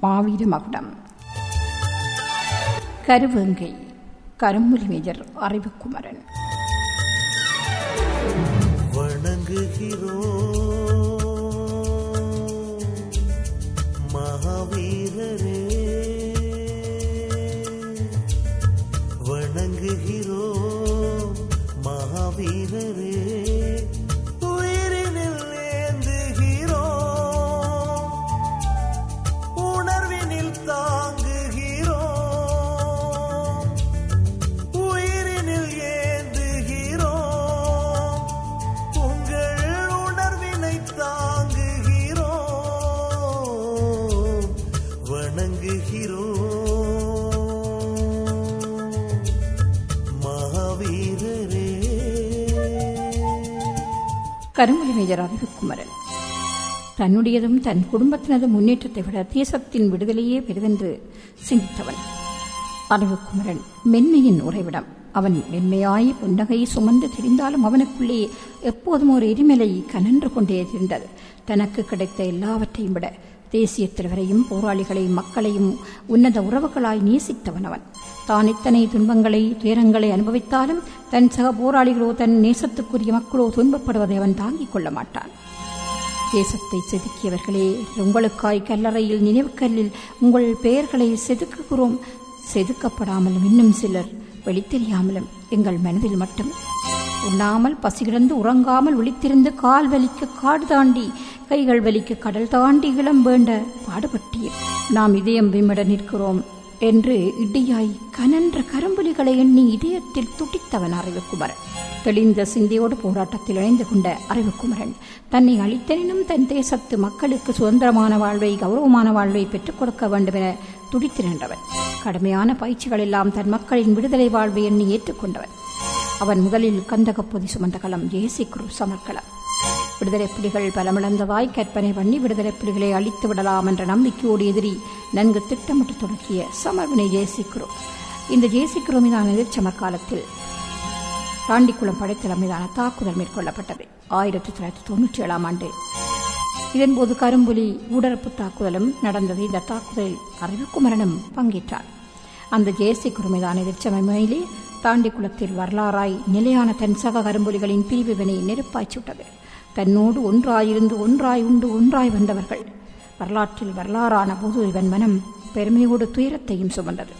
மாவீர மகுடம் கருவேங்கை கரும்புலி மேஜர் அறிவுக்குமரன் வணங்குகிறோம் மகாவீரரே வணங்குகிறோம் மகாவீரரே உயிரினில் ஏந்துகிறோம் உணர்வினில் தாங்குகிறோம் உயிரினில் ஏந்துகிறோம் உங்கள் உணர்வினை தாங்குகிறோம் வணங்குகிறோம் மகாவீரரே கரும்புலி மேஜர் அறிவுக்குமரன் தன்னுடையதும் தன் குடும்பத்தினதும் முன்னேற்றத்தை விட தேசத்தின் விடுதலையே பெரிதென்று சிந்தித்தவன் அறிவுக்குமரன் மென்மையின் உறைவிடம் அவன் மென்மையாய் புன்னகை சுமந்து திரிந்தாலும் அவனுக்குள்ளே எப்போதும் ஒரு எரிமலை கனன்று கொண்டே திரிந்தது தனக்கு கிடைத்த எல்லாவற்றையும் விட தேசிய தலைவரையும் போராளிகளையும் மக்களையும் உன்னத உறவுகளாய் நேசித்தவன் அவன் தான் இத்தனை துன்பங்களை துயரங்களை அனுபவித்தாலும் தன் சக போராளிகளோ தன் நேசத்துக்குரிய மக்களோ துன்பப்படுவதை அவன் தாங்கிக் கொள்ள மாட்டான் தேசத்தை செதுக்கியவர்களே உங்களுக்காய் கல்லறையில் நினைவுக்கல்லில் உங்கள் பெயர்களை செதுக்குகிறோம் செதுக்கப்படாமலும் இன்னும் சிலர் வெளித்தெரியாமலும் எங்கள் மனதில் மட்டும் உண்ணாமல் பசிகிடந்து உறங்காமல் விழித்திருந்து கால் வலிக்க காடு தாண்டி கைகள் வலிக்க கடல் தாண்டி இளம் வேண்ட பாடுபட்டீர் நாம் இதயம் விமிட நிற்கிறோம் என்று இடியாய் கனன்ற கரும்புலிகளை எண்ணி இதயத்தில் துடித்தவன் அறிவுக்குமரன் தெளிந்த சிந்தையோடு போராட்டத்தில் இணைந்து கொண்ட அறிவுக்குமரன் தன்னை அளித்தனினும் தன் தேசத்து மக்களுக்கு சுதந்திரமான வாழ்வை கௌரவமான வாழ்வை பெற்றுக் கொடுக்க வேண்டும் என துடித்து நின்றவன் கடுமையான பயிற்சிகள் எல்லாம் தன் மக்களின் விடுதலை வாழ்வை எண்ணி ஏற்றுக்கொண்டவன் அவன் முதலில் கந்தகப்பொதி சுமந்த களம் ஜேசி குரு சமர்க்களம் விடுதலை புலிகள் பலமிழந்ததாய் கற்பனை பண்ணி விடுதலை புலிகளை அழித்து விடலாம் என்ற நம்பிக்கையோடு எதிரி நன்கு திட்டமிட்டு தொடக்கிய சமர்வினை ஜேசி குரு இந்த ஜேசி குரு மீதான எதிர்ச்சமர் காலத்தில் தாண்டிக்குளம் படைத்தளம் மீதான தாக்குதல் மேற்கொள்ளப்பட்டது ஆயிரத்தி தொள்ளாயிரத்தி தொண்ணூற்றி ஏழாம் ஆண்டு இதன்போது கரும்புலி ஊடரப்பு தாக்குதலும் நடந்தது இந்த தாக்குதலில் அறிவுக்குமரனும் பங்கேற்றார் அந்த ஜேசி குருமிதான எதிர்ச்சமையிலே தாண்டிக்குளத்தில் வரலாறாய் நிலையான தன் சக கரும்புலிகளின் பிரிவினை நெருப்பாய் சுட்டது தன்னோடு ஒன்றாயிருந்து ஒன்றாய் உண்டு ஒன்றாய் வந்தவர்கள் வரலாற்றில் வரலாறான போது இவன் மனம் பெருமையோடு துயரத்தையும் சுமந்தது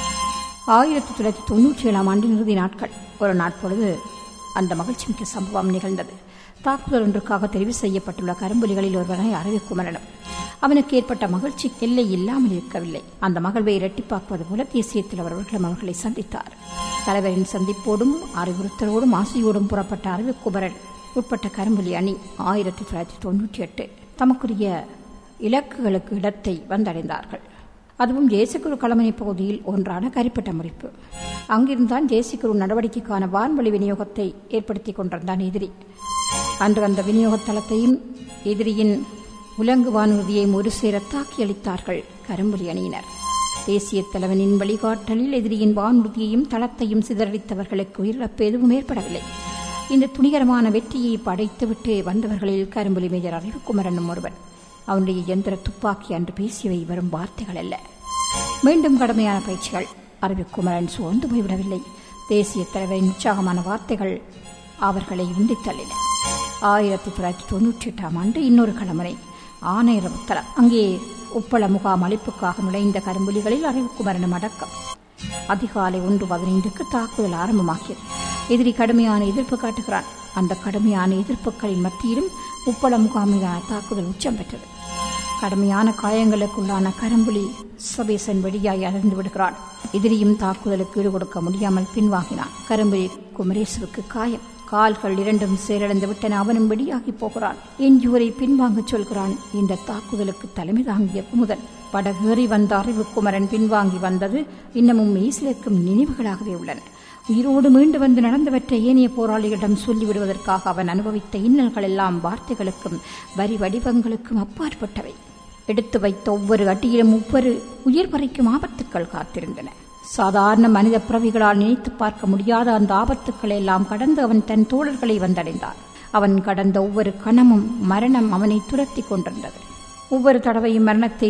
ஆயிரத்தி தொள்ளாயிரத்தி தொண்ணூற்றி ஏழாம் ஆண்டின் இறுதி நாட்கள் ஒரு நாட்பொழுது அந்த மகிழ்ச்சிமிக்க சம்பவம் நிகழ்ந்தது தாக்குதல் ஒன்றுக்காக தெரிவு செய்யப்பட்டுள்ள கரும்புலிகளில் ஒருவனை அறிவிக்குமரனும் அவனுக்கு ஏற்பட்ட மகிழ்ச்சி எல்லை இல்லாமல் இருக்கவில்லை அந்த மகிழ்வை இரட்டிப்பாக்குவது போல தேசிய தலைவர் அவர்களும் அவர்களை சந்தித்தார் தலைவரின் சந்திப்போடும் அறிவுறுத்தலோடும் ஆசையோடும் புறப்பட்ட அறிவுக்குமரன் உட்பட்ட கரும்புலி அணி ஆயிரத்தி தொள்ளாயிரத்தி தொண்ணூற்றி எட்டு தமக்குரிய இலக்குகளுக்கு இடத்தை வந்தடைந்தார்கள் அதுவும் ஜேசிகுரு களமணி பகுதியில் ஒன்றான கரிப்பட்ட முறிப்பு அங்கிருந்தான் ஜேசிகுரு நடவடிக்கைக்கான வான்வழி விநியோகத்தை ஏற்படுத்திக் கொண்டிருந்தான் எதிரி அன்று அந்த விநியோக தளத்தையும் எதிரியின் உலங்கு வானூர்தியையும் ஒரு சேர தாக்கி அளித்தார்கள் கரும்புலி அணியினர் தேசிய தலைவனின் வழிகாட்டலில் எதிரியின் வானூர்தியையும் தளத்தையும் சிதறடித்தவர்களுக்கு உயிரிழப்பு எதுவும் ஏற்படவில்லை இந்த துணிகரமான வெற்றியை படைத்துவிட்டு வந்தவர்களில் கரும்புலி மேஜர் அறிவுக்குமரனும் ஒருவன் அவனுடைய எந்திர துப்பாக்கி அன்று பேசியவை வரும் வார்த்தைகள் அல்ல மீண்டும் கடுமையான பயிற்சிகள் அறிவுக்குமரன் சோர்ந்து போய்விடவில்லை தேசிய தலைவரின் உற்சாகமான வார்த்தைகள் அவர்களை உண்டித் தள்ளின ஆயிரத்தி தொள்ளாயிரத்தி தொண்ணூற்றி எட்டாம் ஆண்டு இன்னொரு களமுறை ஆணையரவுத்தலம் அங்கே உப்பள முகாம் அளிப்புக்காக நுழைந்த கரும்புலிகளில் அறிவுக்குமரனும் அடக்கம் அதிகாலை ஒன்று பதினைந்துக்கு தாக்குதல் ஆரம்பமாகியது எதிரி கடுமையான எதிர்ப்பு காட்டுகிறான் அந்த கடுமையான எதிர்ப்புகளின் மத்தியிலும் உப்பள முகாம் மீதான தாக்குதல் உச்சம் பெற்றது கடுமையான காயங்களுக்குள்ளான கரும்புலி சபேசன் வெடியாய் அகர்ந்து விடுகிறான் எதிரியும் தாக்குதலுக்கு ஈடுகொடுக்க முடியாமல் பின்வாங்கினான் கரும்புலி குமரேசுவுக்கு காயம் கால்கள் இரண்டும் சேரடைந்து விட்டன அவனும் வெடியாகி போகிறான் எஞ்சுவரை பின்வாங்கச் சொல்கிறான் இந்த தாக்குதலுக்கு தலைமை தாங்கிய குமுதன் படகேறி வந்த அறிவு குமரன் பின்வாங்கி வந்தது இன்னமும் மெய்சிலிருக்கும் நினைவுகளாகவே உள்ளன உயிரோடு மீண்டு வந்து நடந்தவற்றை ஏனைய போராளிகளிடம் சொல்லிவிடுவதற்காக அவன் அனுபவித்த இன்னல்கள் எல்லாம் வார்த்தைகளுக்கும் வரி வடிவங்களுக்கும் அப்பாற்பட்டவை எடுத்து வைத்த ஒவ்வொரு அடியிலும் ஒவ்வொரு உயிர் பறிக்கும் ஆபத்துக்கள் காத்திருந்தன சாதாரண மனித பிறவிகளால் நினைத்து பார்க்க முடியாத அந்த ஆபத்துக்களை எல்லாம் கடந்து அவன் தன் தோழர்களை வந்தடைந்தான் அவன் கடந்த ஒவ்வொரு கணமும் மரணம் அவனை துரத்தி கொண்டிருந்தது ஒவ்வொரு தடவையும் மரணத்தை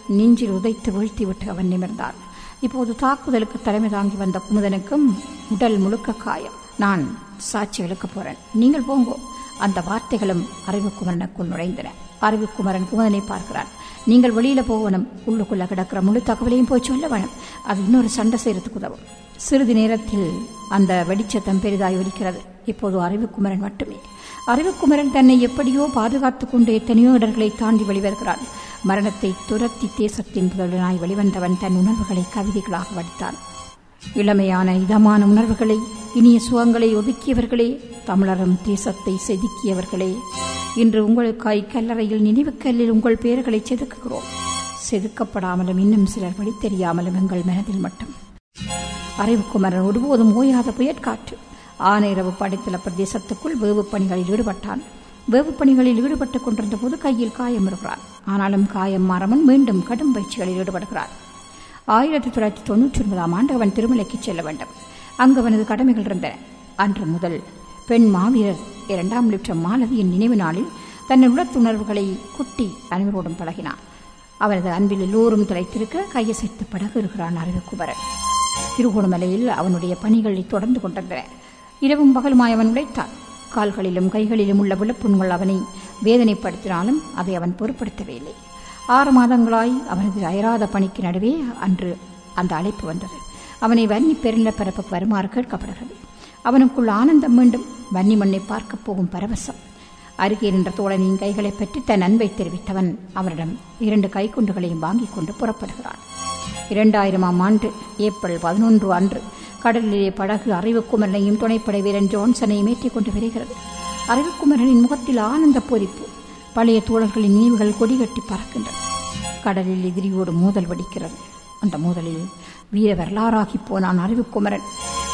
நெஞ்சில் உதைத்து வீழ்த்திவிட்டு அவன் நிமிர்ந்தான் இப்போது தாக்குதலுக்கு தலைமை தாங்கி வந்த குமுதனுக்கும் உடல் முழுக்க காயம் நான் சாட்சி எடுக்கப் போறேன் நீங்கள் போங்கோ அந்த வார்த்தைகளும் அறிவுக்குமரனுக்குள் நுழைந்தன அறிவுக்குமரன் குமுதனை பார்க்கிறான் நீங்கள் வெளியில போகணும் உள்ளுக்குள்ள கிடக்கிற முழு தகவலையும் போய் சொல்ல வேணும் அது இன்னொரு சண்டை செய்யறதுக்கு உதவும் சிறிது நேரத்தில் அந்த வெடிச்சத்தம் பெரிதாய் ஒலிக்கிறது இப்போது அறிவுக்குமரன் மட்டுமே அறிவுக்குமரன் தன்னை எப்படியோ பாதுகாத்துக் கொண்டு எத்தனையோ இடர்களை தாண்டி வெளிவருகிறான் மரணத்தை துரத்தி தேசத்தின் புதல்வனாய் வெளிவந்தவன் தன் உணர்வுகளை கவிதைகளாக வடித்தான் இளமையான இதமான உணர்வுகளை இனிய சுகங்களை ஒதுக்கியவர்களே தமிழரும் தேசத்தை செதுக்கியவர்களே இன்று உங்களுக்காய் கல்லறையில் நினைவுக்கல்லில் உங்கள் பெயர்களை செதுக்குகிறோம் செதுக்கப்படாமலும் இன்னும் சிலர் வழி தெரியாமலும் எங்கள் மனதில் மட்டும் அறிவுக்குமரன் ஒருபோதும் ஓயாத புயற்காற்று ஆனைரவு படைத்தள பிரதேசத்துக்குள் வேவு பணிகளில் ஈடுபட்டான் வேவு பணிகளில் ஈடுபட்டுக் கொண்டிருந்த போது கையில் காயம் இருக்கிறார் ஆனாலும் காயம் மாறாமல் மீண்டும் கடும் பயிற்சிகளில் ஈடுபடுகிறார் ஆயிரத்தி தொள்ளாயிரத்தி தொன்னூற்றி ஒன்பதாம் ஆண்டு அவன் திருமலைக்கு செல்ல வேண்டும் அங்கு அவனது கடமைகள் இருந்தன அன்று முதல் பெண் மாவீரர் இரண்டாம் லிப்டம் மாலதியின் நினைவு நாளில் தன் உணர்வுகளை குட்டி அனைவரோடும் பழகினான் அவரது அன்பில் எல்லோரும் திளைத்திருக்க கையசைத்து படகுகிறான் அறிவுக்குமரன் திருகோணமலையில் அவனுடைய பணிகளை தொடர்ந்து கொண்டிருந்தன இரவும் பகலுமாய் அவன் உழைத்தான் கால்களிலும் கைகளிலும் உள்ள விழுப்புண்கள் அவனை வேதனைப்படுத்தினாலும் அதை அவன் பொருட்படுத்தவே இல்லை ஆறு மாதங்களாய் அவனது அயராத பணிக்கு நடுவே அன்று அந்த அழைப்பு வந்தது அவனை வன்னி பெருநிலப்பரப்புக்கு வருமாறு கேட்கப்படுகிறது அவனுக்குள் ஆனந்தம் மீண்டும் வன்னி மண்ணை பார்க்கப் போகும் பரவசம் அருகே நின்ற தோழனின் கைகளை பற்றி தன் அன்பை தெரிவித்தவன் அவனிடம் இரண்டு கைக்குண்டுகளையும் வாங்கிக் கொண்டு புறப்படுகிறான் இரண்டாயிரமாம் ஆண்டு ஏப்ரல் பதினொன்று அன்று கடலிலே படகு அறிவுக்குமரனையும் துணைப்படை வீரன் ஜோன்சனையும் ஏற்றிக் கொண்டு வருகிறது அறிவுக்குமரனின் முகத்தில் ஆனந்த பொறிப்பு பழைய தோழர்களின் நினைவுகள் கொடிகட்டி பறக்கின்றன கடலில் எதிரியோடு மோதல் வெடிக்கிறது அந்த மோதலில் வீர வரலாறாகி போனான் அறிவுக்குமரன்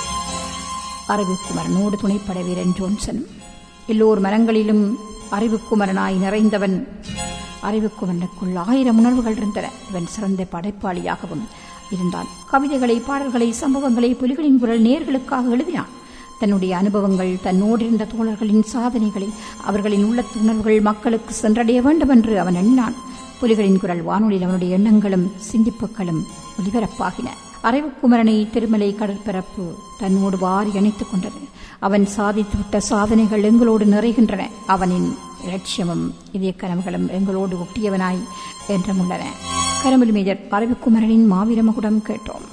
அறிவுக்குமரனோடு துணைப்படை வீரன் ஜோன்சனும் எல்லோர் மரங்களிலும் அறிவுக்குமரனாய் நிறைந்தவன் அறிவுக்குமரனுக்குள் ஆயிரம் உணர்வுகள் இருந்தன இவன் சிறந்த படைப்பாளியாகவும் இருந்தான் கவிதைகளை பாடல்களை சம்பவங்களை புலிகளின் குரல் நேர்களுக்காக எழுதினான் தன்னுடைய அனுபவங்கள் தன்னோடு இருந்த தோழர்களின் சாதனைகளை அவர்களின் உள்ளத்து உணர்வுகள் மக்களுக்கு சென்றடைய வேண்டும் என்று அவன் எண்ணினான் புலிகளின் குரல் வானொலியில் அவனுடைய எண்ணங்களும் சிந்திப்புகளும் ஒலிபரப்பாகின அறைவுக்குமரனை திருமலை கடற்பரப்பு தன்னோடு வாரி அணைத்துக் கொண்டது அவன் சாதித்துவிட்ட சாதனைகள் எங்களோடு நிறைகின்றன அவனின் இலட்சியமும் இதய கனவுகளும் எங்களோடு ஒட்டியவனாய் என்றும் உள்ளன கரம்புலி மேஜர் அறிவுக்குமரனின் மாவீரமகுடம் கேட்டோம்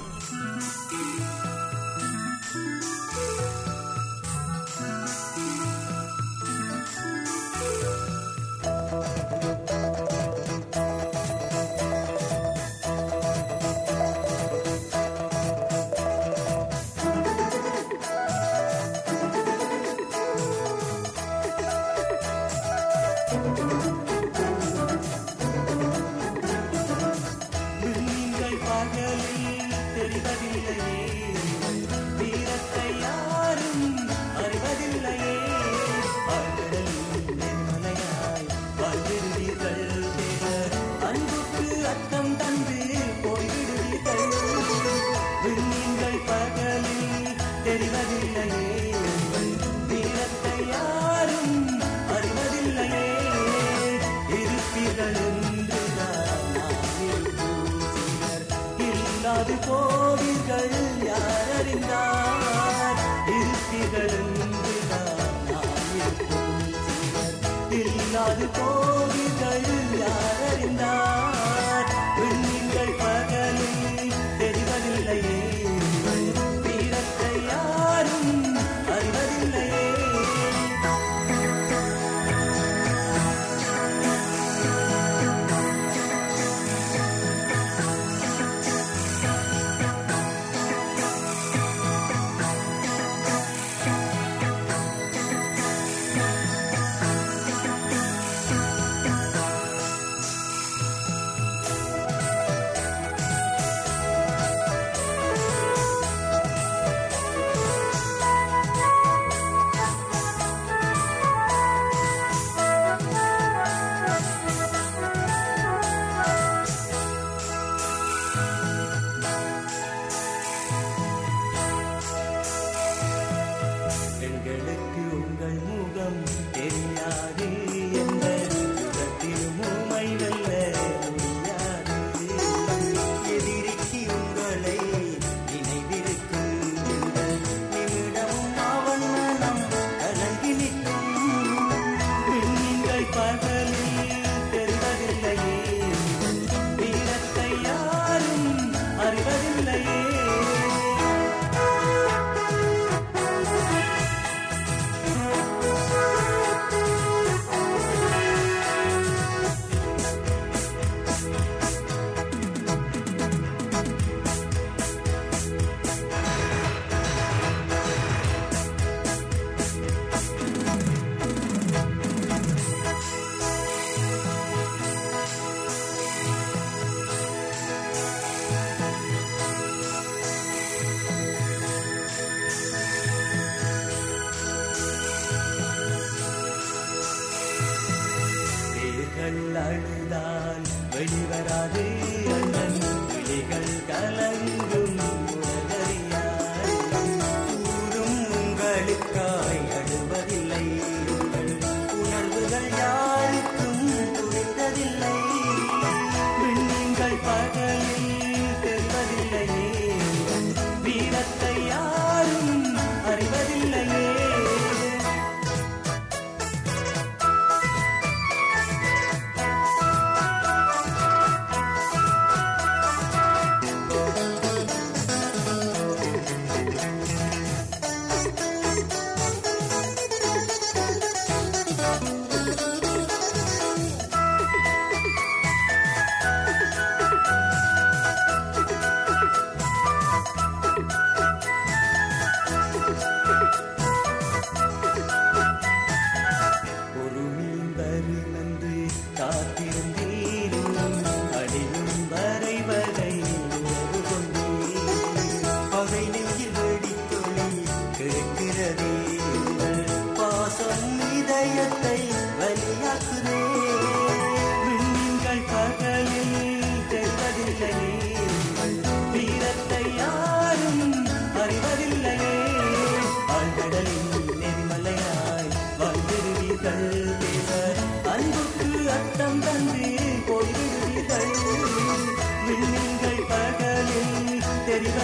நீங்கள் பகலில் தெரிவதில்லையே வீரத்தை யாரும் அறிவதில்லையே ஆழ்கடலில் நெடுமலையாய் வாழ்ந்திருவீர்கள் தேவர் அன்புக்கு அர்த்தம் தந்து போய்விடுவீர்கள் விண்மீன்கள் பகலில் தெரிவதில்லையே வீரத்தை யாரும் அறிவதில்லையே இருப்பீர்கள் என்றுதான் நான் இருப்போம் சிலர் இல்லாது போவீர்கள் யார் அறிந்தார் இருப்பீர்கள் என்றுதான் நான் இருப்போம் சிலர் இல்லாது போவீர்கள் யார் அறிந்தார் விண்மீன்கள் பகலில் தெரிவதில்லையே வீரத்தை யாரும் அறிவதில்லையே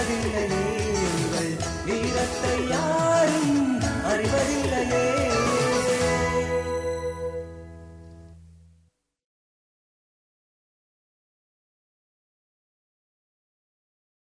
மறக்கவில்லையே உங்கள் வீரத்தை யார்